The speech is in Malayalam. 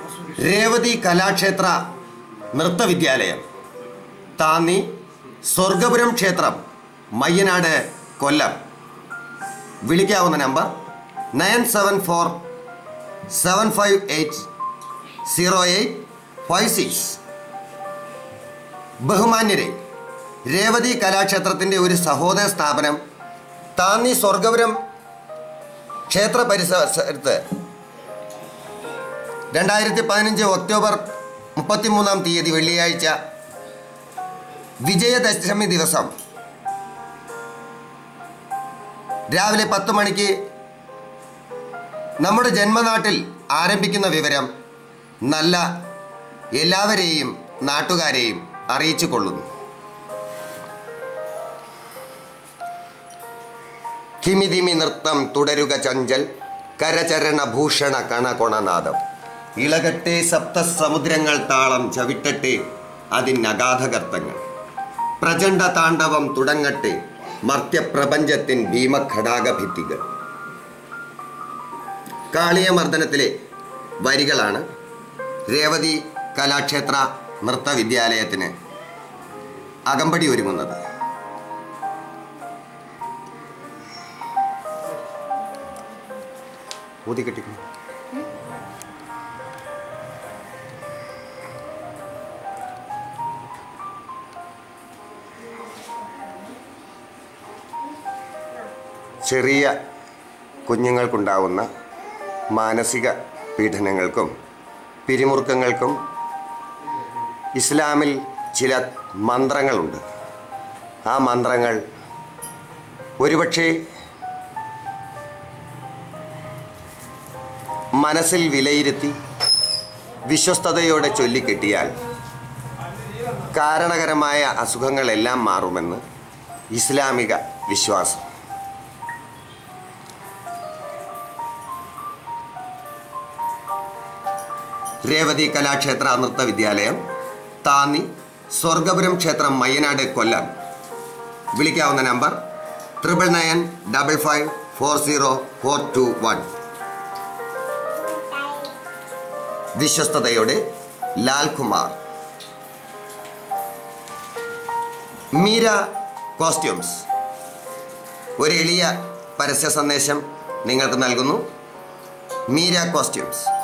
രേവതി കലാക്ഷേത്ര നൃത്തവിദ്യാലയം താന്നി സ്വർഗപുരം ക്ഷേത്രം മയ്യനാട് കൊല്ലം വിളിക്കാവുന്ന number nine seven four seven five eight zero eight five six ബഹുമാന്യരെ രേവതി കലാക്ഷേത്രത്തിൻ്റെ ഒരു സഹോദര സ്ഥാപനം താന്നി സ്വർഗപുരം ക്ഷേത്ര പരിസരത്ത് രണ്ടായിരത്തി പതിനഞ്ച് ഒക്ടോബർ മുപ്പത്തിമൂന്നാം തീയതി വെള്ളിയാഴ്ച വിജയദശമി ദിവസം രാവിലെ പത്ത് മണിക്ക് നമ്മുടെ ജന്മനാട്ടിൽ ആരംഭിക്കുന്ന വിവരം നല്ല എല്ലാവരെയും നാട്ടുകാരെയും അറിയിച്ചു കൊള്ളുന്നു കിമിതിമി നൃത്തം തുടരുക ചഞ്ചൽ കരചരണ ഭൂഷണ കണകൊണനാദം ഇളകട്ടെ സപ്തസമുദ്രങ്ങൾ താളം ചവിട്ടട്ടെ അതിനഗാധകർത്തങ്ങൾ പ്രചണ്ഡ താണ്ഡവം തുടങ്ങട്ടെ മർത്യപ്രപഞ്ചത്തിൻ ഭീമഘടാകഭിത്തികൾ കാളിയമർദ്ദനത്തിലെ വരികളാണ് രേവതി കലാക്ഷേത്ര നൃത്തവിദ്യാലയത്തിന് അകമ്പടി ഒരുങ്ങുന്നത് ഊതിക്കെട്ടിക്കുന്നു ചെറിയ കുഞ്ഞുങ്ങൾക്കുണ്ടാവുന്ന മാനസിക പീഡനങ്ങൾക്കും പിരിമുറുക്കങ്ങൾക്കും ഇസ്ലാമിൽ ചില മന്ത്രങ്ങളുണ്ട് ആ മന്ത്രങ്ങൾ ഒരുപക്ഷെ മനസ്സിൽ വിലയിരുത്തി വിശ്വസ്തയോടെ ചൊല്ലിക്കെട്ടിയാൽ കാരണകരമായ അസുഖങ്ങളെല്ലാം മാറുമെന്ന് ഇസ്ലാമിക വിശ്വാസം രേവതി കലാക്ഷേത്ര നൃത്ത വിദ്യാലയം താന്നി സ്വർഗപുരം ക്ഷേത്രം മയ്യനാട് കൊല്ലം വിളിക്കാവുന്ന number triple nine double five four zero four two one വിശ്വസ്തയോടെ ലാൽകുമാർ മീര കോസ്റ്റ്യൂംസ് ഒരു എളിയ പരസ്യ സന്ദേശം നിങ്ങൾക്ക് നൽകുന്നു മീര കോസ്റ്റ്യൂംസ്